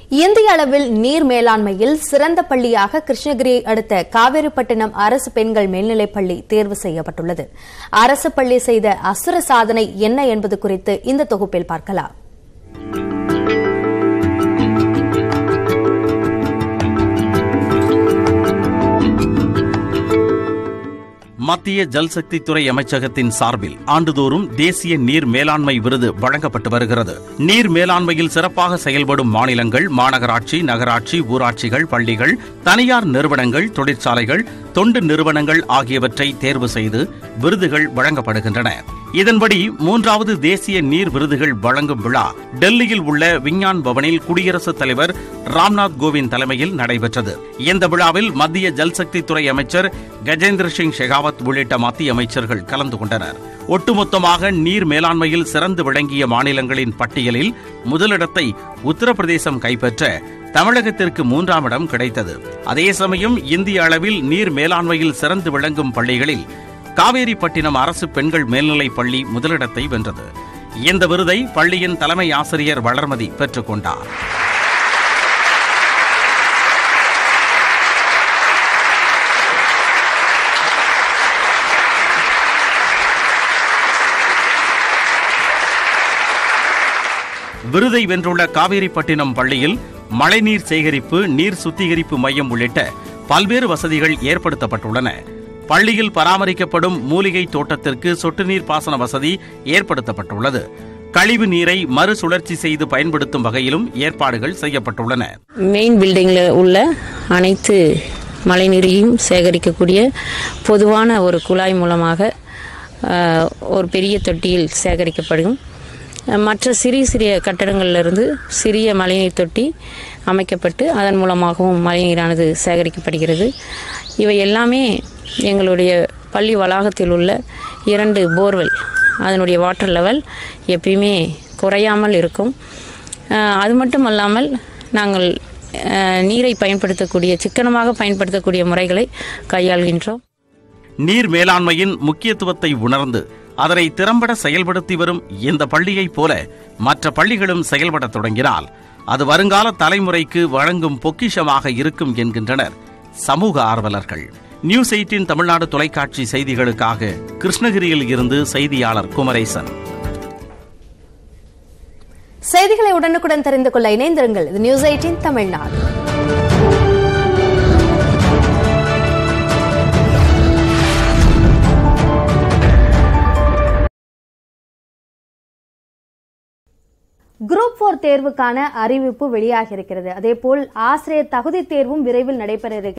இந்திய அளவில் நீர் மேலாண்மையில் சிறந்த பள்ளியாக கிருஷ்ணகிரியை அடுத்த காவேரிப்பட்டினம் அரசு பெண்கள் மேல்நிலைப் பள்ளி தேர்வு செய்யப்பட்டுள்ளது அரசு பள்ளி செய்த அசுர சாதனை என்ன என்பது குறித்து இந்த தொகுப்பில் பார்க்கலாம் மத்திய ஜல்சக்தி துறை அமைச்சகத்தின் சார்பில் ஆண்டுதோறும் தேசிய நீர் மேலாண்மை விருது வழங்கப்பட்டு வருகிறது நீர் மேலாண்மையில் சிறப்பாக செயல்படும் மாநிலங்கள் மாநகராட்சி நகராட்சி ஊராட்சிகள் பள்ளிகள் தனியார் நிறுவனங்கள் தொழிற்சாலைகள் தொண்டு நிறுவனங்கள் ஆகியவற்றை தேர்வு செய்து விருதுகள் வழங்கப்படுகின்றன இதன்படி மூன்றாவது தேசிய நீர் விருதுகள் வழங்கும் விழா டெல்லியில் உள்ள விஞ்ஞான் பவனில் குடியரசுத் தலைவர் ராம்நாத் கோவிந்த் தலைமையில் நடைபெற்றது இந்த விழாவில் மத்திய ஜல்சக்தி துறை அமைச்சர் கஜேந்திர சிங் ஷெகாவத் உள்ளிட்ட மத்திய அமைச்சர்கள் கலந்து கொண்டனர் ஒட்டுமொத்தமாக நீர் மேலாண்மையில் சிறந்து விளங்கிய மாநிலங்களின் பட்டியலில் முதலிடத்தை உத்தரப்பிரதேசம் கைப்பற்ற தமிழகத்திற்கு மூன்றாம் இடம் கிடைத்தது அதே சமயம் இந்திய அளவில் நீர் மேலாண்மையில் சிறந்து விளங்கும் பள்ளிகளில் காவேரிப்பட்டினம் அரசு பெண்கள் மேல்நிலைப் பள்ளி முதலிடத்தை வென்றது இந்த விருதை பள்ளியின் தலைமை ஆசிரியர் வளர்மதி பெற்றுக் கொண்டார் விருதை வென்றுள்ள காவேரிப்பட்டினம் பள்ளியில் மழைநீர் சேகரிப்பு நீர் சுத்திகரிப்பு மையம் உள்ளிட்ட பல்வேறு வசதிகள் ஏற்படுத்தப்பட்டுள்ளன பள்ளியில் பராமரிக்கப்படும் மூலிகை தோட்டத்திற்கு சொட்டு நீர் பாசன வசதி ஏற்படுத்தப்பட்டுள்ளது கழிவு நீரை மறுசுழற்சி செய்து பயன்படுத்தும் வகையிலும் ஏற்பாடுகள் செய்யப்பட்டுள்ளன மெயின் பில்டிங்கில் உள்ள அனைத்து மழைநீரையும் சேகரிக்கக்கூடிய பொதுவான ஒரு குழாய் மூலமாக அஹ், ஒரு பெரிய தொட்டியில் சேகரிக்கப்படும் அஹ், மற்ற சிறிய சிறிய கட்டடங்களிலிருந்து சிறிய மழைநீர் தொட்டி அமைக்கப்பட்டு அதன் மூலமாகவும் மழைநீரானது சேகரிக்கப்படுகிறது இவை எல்லாமே எங்களுடைய பள்ளி வளாகத்தில் உள்ள இரண்டு போர்வெல் அதனுடைய வாட்டர் லெவல் எப்பயுமே குறையாமல் இருக்கும் அஹ், அது மட்டும் அல்லாமல் நாங்கள் அஹ், நீரை பயன்படுத்தக்கூடிய சிக்கனமாக பயன்படுத்தக்கூடிய முறைகளை கையாள்கின்றோம் நீர் மேலாண்மையின் முக்கியத்துவத்தை உணர்ந்து அதனை திறம்பட செயல்படுத்தி வரும் இந்த பள்ளியைப் போல மற்ற பள்ளிகளும் செயல்படத் தொடங்கினால் அது வருங்கால தலைமுறைக்கு வழங்கும் பொக்கிஷமாக இருக்கும் என்கின்றனர் சமூக ஆர்வலர்கள் நியூஸ் எயிட்டின் தமிழ்நாடு தொலைக்காட்சி செய்திகளுக்காக கிருஷ்ணகிரியில் இருந்து செய்தியாளர் குமரேசன் செய்திகளை உடனுக்குடன் தெரிந்து கொள்ள இணைந்திருங்கள் இது news eighteen Tamil Nadu group four தேர்வுக்கான அறிவிப்பு வெளியாகியிருக்கிறது அதேபோல் ஆசிரியர் தகுதி தேர்வும் விரைவில் நடைபெற இருக்கிறது